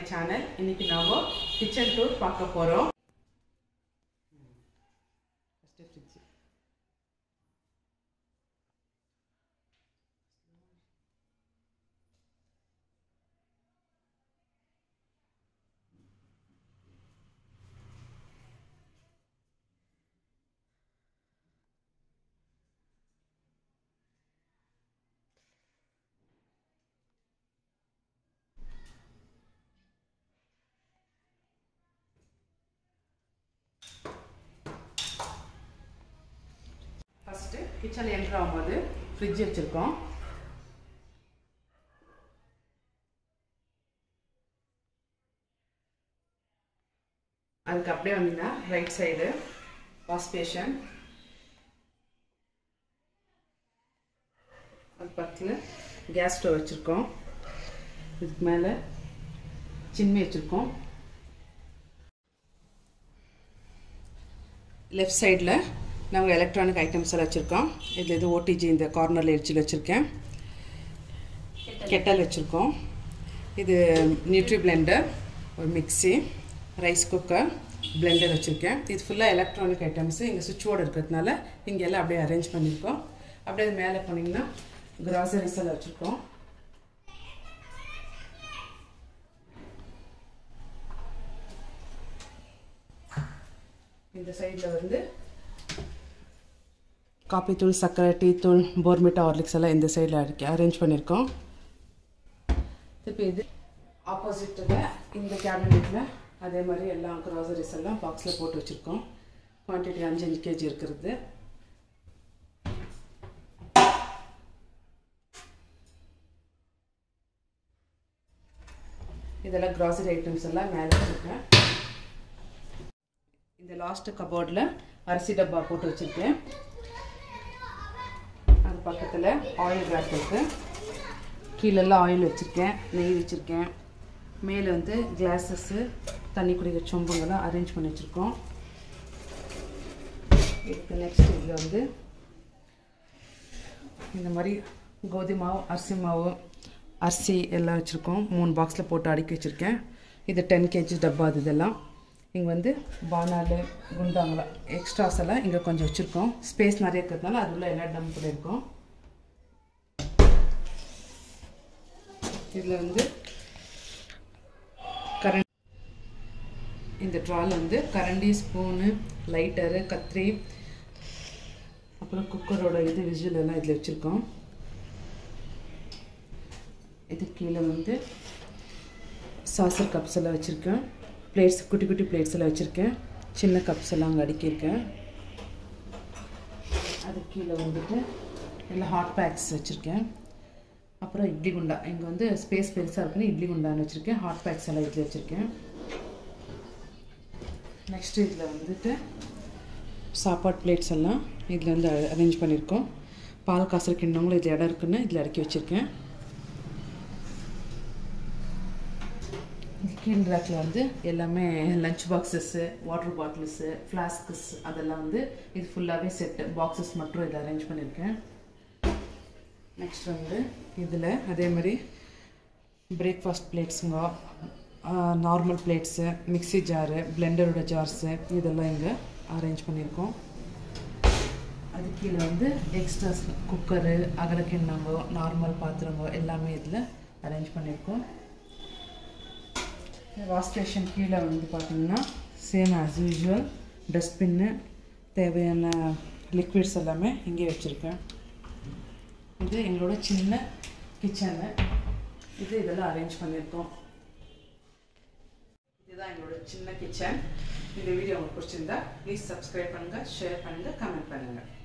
channel இன்னைக்கு நாம kitchen tour பார்க்க போகிறோம் ஃபஸ்ட்டு கிச்சன் என்ட்ரு ஆகும்போது ஃப்ரிட்ஜ் வச்சுருக்கோம் அதுக்கு அப்படியே வந்தீங்கன்னா ரைட் சைடு வாஷ் பேஷன் அது பக்கத்தில் கேஸ் ஸ்டவ் வச்சுருக்கோம் இதுக்கு மேலே சின்மை வச்சுருக்கோம் லெஃப்ட் சைடில் நாங்கள் எலக்ட்ரானிக் ஐட்டம்ஸ் எல்லாம் வச்சுருக்கோம் இதில் இது ஓடிஜி இந்த கார்னரில் எரிச்சில் வச்சுருக்கேன் கெட்டல் வச்சுருக்கோம் இது நியூட்ரி பிளெண்டர் ஒரு மிக்சி ரைஸ் குக்கர் பிளெண்டர் வச்சுருக்கேன் இது ஃபுல்லாக எலக்ட்ரானிக் ஐட்டம்ஸு இங்கே சுவிட்ச் போர்டு இருக்கிறதுனால இங்கே எல்லாம் அப்படியே அரேஞ்ச் பண்ணியிருக்கோம் அப்படியே அது மேலே போனீங்கன்னா கிராசரிஸ் எல்லாம் வச்சுருக்கோம் இந்த சைடில் வந்து காப்பி தூள் சர்க்கரை டீ தூள் போர்மிட்டா ஹார்லிக்ஸ் எல்லாம் இந்த சைடில் இருக்கு அரேஞ்ச் பண்ணியிருக்கோம் திருப்பி இது ஆப்போசிட்டில் இந்த கேபினெட்டில் அதே மாதிரி எல்லாம் க்ராசரிஸ் எல்லாம் பாக்ஸில் போட்டு வச்சுருக்கோம் குவான்டிட்டி அஞ்சு அஞ்சு கேஜி இருக்கிறது இதெல்லாம் க்ராசரி ஐட்டம்ஸ் எல்லாம் மேலே வச்சுருக்கேன் இந்த லாஸ்ட்டு கபோர்டில் அரிசி டப்பா போட்டு வச்சுருக்கேன் அது பக்கத்தில் ஆயில் ரேக் இருக்குது கீழெல்லாம் ஆயில் வச்சுருக்கேன் நெய் வச்சுருக்கேன் மேலே வந்து கிளாஸஸ்ஸு தண்ணி குடிக்கிற சொம்புங்கெல்லாம் அரேஞ்ச் பண்ணி வச்சுருக்கோம் இதுக்கு நெக்ஸ்ட் இதில் வந்து இந்த மாதிரி கோதுமை மாவு அரிசி மாவு அரிசி எல்லாம் வச்சுருக்கோம் மூணு பாக்ஸில் போட்டு அடுக்கி வச்சுருக்கேன் இது டென் கேஜி டப்பா அது இதெல்லாம் இங்கே வந்து பானாலு குண்டாங்கலாம் எக்ஸ்ட்ராஸ் எல்லாம் இங்கே கொஞ்சம் வச்சுருக்கோம் ஸ்பேஸ் நிறைய இருக்கிறதுனால அது உள்ள எல்லா டம்ப் கூட இருக்கும் இதில் வந்து கரண்ட் இந்த ட்ரால் வந்து கரண்டி ஸ்பூனு லைட்டரு கத்திரி அப்புறம் குக்கரோட இது விஜுவல் எல்லாம் இதில் வச்சுருக்கோம் இது கீழே வந்து சாசர் கப்ஸ் எல்லாம் வச்சுருக்கேன் பிளேட்ஸ் குட்டி குட்டி பிளேட்ஸ் எல்லாம் வச்சுருக்கேன் சின்ன கப்ஸ் எல்லாம் அங்கே அடுக்கியிருக்கேன் அது கீழே வந்துட்டு எல்லாம் ஹாட் பேக்ஸ் வச்சுருக்கேன் அப்புறம் இட்லி குண்டா இங்கே வந்து ஸ்பேஸ் பெருசாக இருக்குன்னு இட்லி குண்டான்னு வச்சுருக்கேன் ஹாட் பேக்ஸ் எல்லாம் இதில் வச்சுருக்கேன் நெக்ஸ்ட்டு இதில் வந்துட்டு சாப்பாடு பிளேட்ஸ் எல்லாம் இதில் வந்து அரேஞ்ச் பண்ணியிருக்கோம் பால் காசுற கிண்ணவங்களும் இதில் இடம் இருக்குன்னு இதில் அடுக்கி வச்சுருக்கேன் கீழ் ரேக்கில் வந்து எல்லாமே lunch boxes water bottles flasks அதெல்லாம் வந்து இது ஃபுல்லாகவே செட்டு பாக்ஸஸ் மட்டும் இதில் அரேஞ்ச் பண்ணியிருக்கேன் நெக்ஸ்ட் வந்து இதில் அதே மாதிரி பிரேக்ஃபாஸ்ட் பிளேட்ஸுங்க நார்மல் பிளேட்ஸு மிக்சி ஜாரு பிளெண்டரோட ஜார்ஸு இதெல்லாம் இங்கே அரேஞ்ச் பண்ணியிருக்கோம் அது கீழே வந்து எக்ஸ்ட்ராஸ் குக்கரு அகலக்கிண்ணங்கோ நார்மல் பாத்திரங்கோ எல்லாமே இதில் அரேஞ்ச் பண்ணியிருக்கோம் வாஷ் ஸ்டேஷன் கீழே வந்து பார்த்திங்கன்னா சேம் ஆஸ் யூஷுவல் டஸ்ட்பின்னு தேவையான லிக்விட்ஸ் எல்லாமே இங்கே வச்சுருக்கேன் இது எங்களோட சின்ன கிச்சனு இது இதெல்லாம் அரேஞ்ச் பண்ணியிருக்கோம் இதுதான் எங்களோட சின்ன கிச்சன் இந்த வீடியோ உங்களுக்கு பிடிச்சிருந்தா ப்ளீஸ் சப்ஸ்கிரைப் பண்ணுங்கள் ஷேர் பண்ணுங்கள் கமெண்ட் பண்ணுங்கள்